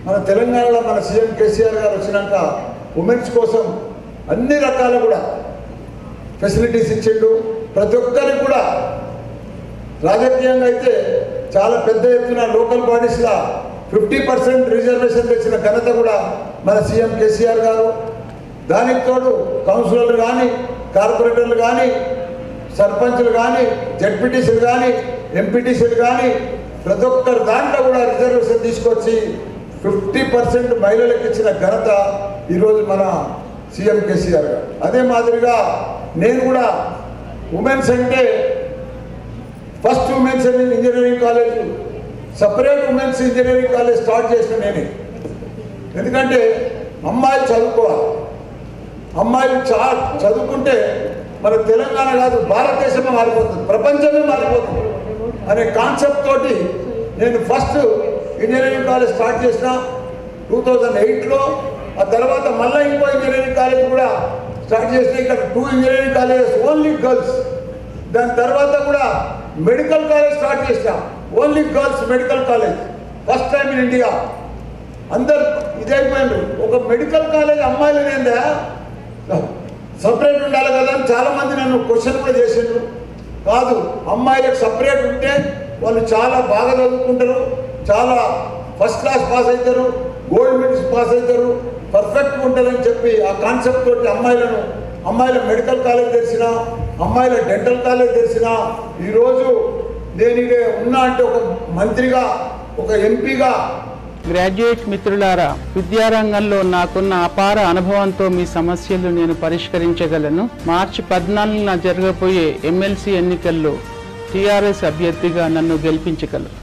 మన తెలంగాణలో మన సీఎం కేసీఆర్ గారు వచ్చినాక ఉమెన్స్ కోసం అన్ని రకాల కూడా ఫెసిలిటీస్ ఇచ్చిండు ప్రతి ఒక్కరికి కూడా రాజకీయంగా అయితే చాలా పెద్ద ఎత్తున లోకల్ బాడీస్లా ఫిఫ్టీ పర్సెంట్ రిజర్వేషన్ తెచ్చిన ఘనత కూడా మన సీఎం కేసీఆర్ గారు దానికి తోడు కౌన్సిలర్లు కానీ కార్పొరేటర్లు కానీ సర్పంచ్లు కానీ జడ్పీటీసీలు కానీ ఎంపీటీసీలు కానీ ప్రతి ఒక్కరి దాంట్లో కూడా రిజర్వేషన్ తీసుకొచ్చి ఫిఫ్టీ పర్సెంట్ మహిళలకు ఇచ్చిన ఘనత ఈరోజు మన సీఎం కేసీఆర్ గారు అదే మాదిరిగా నేను కూడా ఉమెన్స్ అంటే first women's engineering college separate women's engineering college start చేసిన నేనే ఎందుకంటే అమ్మాయిలు చదువుకోవాలి అమ్మాయిలు చా చదువుకుంటే మన తెలంగాణ కాదు భారతదేశమే మారిపోతుంది ప్రపంచమే మారిపోతుంది అనే కాన్సెప్ట్ తోటి నేను ఫస్ట్ ఇంజనీరింగ్ కాలేజ్ స్టార్ట్ చేసిన టూ థౌజండ్ ఎయిట్లో ఆ తర్వాత మళ్ళీ ఇంకో ఇంజనీరింగ్ కాలేజ్ కూడా స్టార్ట్ చేసిన ఇక్కడ two engineering colleges only girls దాని తర్వాత కూడా మెడికల్ కాలేజ్ స్టార్ట్ చేసినాం only girls medical college first time in India అందరు ఇదైపోయినారు ఒక మెడికల్ కాలేజ్ అమ్మాయిలు ఏందా సపరేట్ ఉండాలి కదా అని చాలా మంది నన్ను క్వశ్చన్ కూడా చేసిండ్రు కాదు అమ్మాయిలకు సపరేట్ ఉంటే వాళ్ళు చాలా బాగా చదువుకుంటారు చాలా ఫస్ట్ క్లాస్ పాస్ అవుతారు గోల్డ్ మెడల్స్ పాస్ అవుతారు పర్ఫెక్ట్గా ఉంటుందని చెప్పి ఆ కాన్సెప్ట్ తోటి అమ్మాయిలను అమ్మాయిల మెడికల్ కాలేజ్ తెరిచిన అమ్మాయిల డెంటల్ కాలేజ్ తెరిచిన ఈరోజు నేను ఇక ఉన్నా అంటే ఒక మంత్రిగా ఒక ఎంపీగా గ్రాడ్యుయేట్ మిత్రులారా విద్యారంగంలో నాకున్న అపార అనుభవంతో మీ సమస్యలు నేను పరిష్కరించగలను మార్చి పద్నాలుగున జరగబోయే ఎమ్మెల్సీ ఎన్నికల్లో టీఆర్ఎస్ అభ్యర్థిగా నన్ను గెలిపించగలరు